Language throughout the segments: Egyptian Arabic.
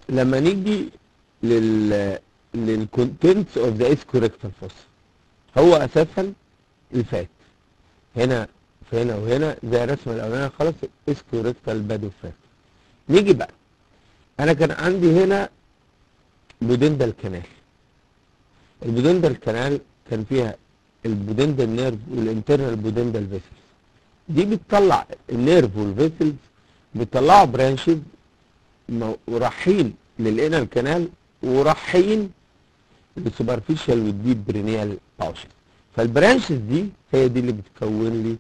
لما نيجي لل للكونتنتس اوف ذا اسكوريكتال فوس هو اساسا الفات هنا في هنا وهنا زي الرسمه الاولانيه خلاص اسكوريكتال بادو فات نيجي بقى انا كان عندي هنا بودندال كانال البودندال كانال كان فيها البودندال نيرف والانترنال بودندال فيسلز دي بتطلع النيرف والفيسلز بيطلعوا برانشز ورايحين للانال كانال ورايحين للسوبرفيشال والديب برينيال باوشز فالبرانشز دي هي دي اللي بتكون لي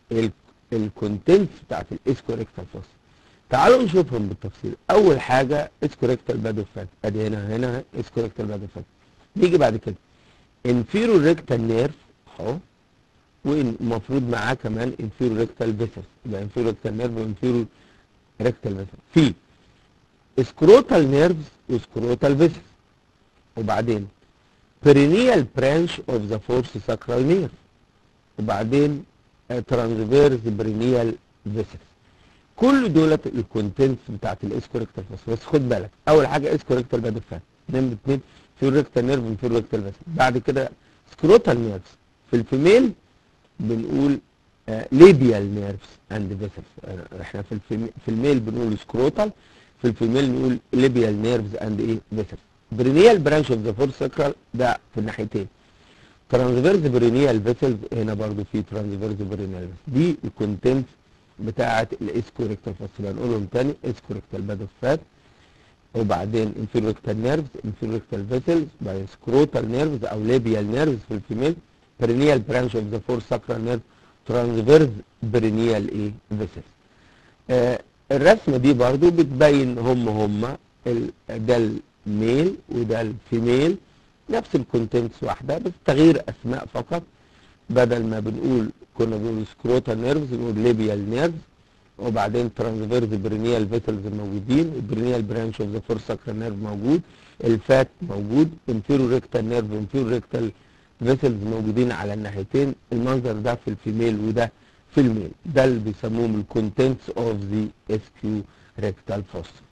الكونتنتس بتاعت الاسكوريكتال فوس تعالوا نشوفهم بالتفصيل اول حاجه اسكوريكتال بادو فات ادي هنا هنا اسكوريكتال بادو فات نيجي بعد كده انفيرو ريكتال نيرف اهو والمفروض معاه كمان انفيرو ريكتال فيسس يبقى انفيرو ريكتال نيرف وانفيرو ريكتال فيسس في سكروتال نيرفز وسكروتال فيسس وبعدين perineal branch of the fourth sacral nerve وبعدين ترانسفيرز برينيال فيسس كل دولت الكونتنتس بتاعت الاسكوريكتال فاس بس خد بالك اول حاجه اسكوريكتال باد فات نمره اثنين فيوريكتال نيرف وفيوريكتال فيسس بعد كده سكروتال نيرفز في الفيميل بنقول ليبيال نيرفز اند فيسس احنا في الفيميل, في الميل بنقول سكروتال في الفيميل نقول ليبيال نيرفز اند ايه فيسس برينيال برانش اوف ذا فور ساكرال ده في الناحيتين ترانسفيرز برينيال فيسلز هنا برضو في ترانسفيرز برينيال دي الكونتنت بتاعه الاسكوريكتال فاس نقولهم تاني اسكوريكتال باد اوف فات وبعدين انفيريكتال نيرفز انفيريكتال فيسلز بعدين سكروتال نيرفز او ليبيال نيرفز في الفيميل برينيال برانش اوف ذا فور ساكرال نيرف ترانسفيرز برينيال ايه فيسلز آه الرسمه دي برضو بتبين هم هم ده الميل وده الفيميل نفس الكونتنتس واحده بس تغيير اسماء فقط بدل ما بنقول كنا بنقول سكروتال نيرفز نقول ليبيال نيرفز وبعدين ترانسفيرز برينيال فيسلز موجودين البرينيال برانش اوف ذا فور ساكرال نيرف موجود الفات موجود انفيرو ريكتال نيرف انفيرو ريكتال فيسلز موجودين على الناحيتين المنظر ده في الفيميل وده في الميل ده اللي بيسموهم الكونتنتس اوف ذا اس كيو ريكتال فوس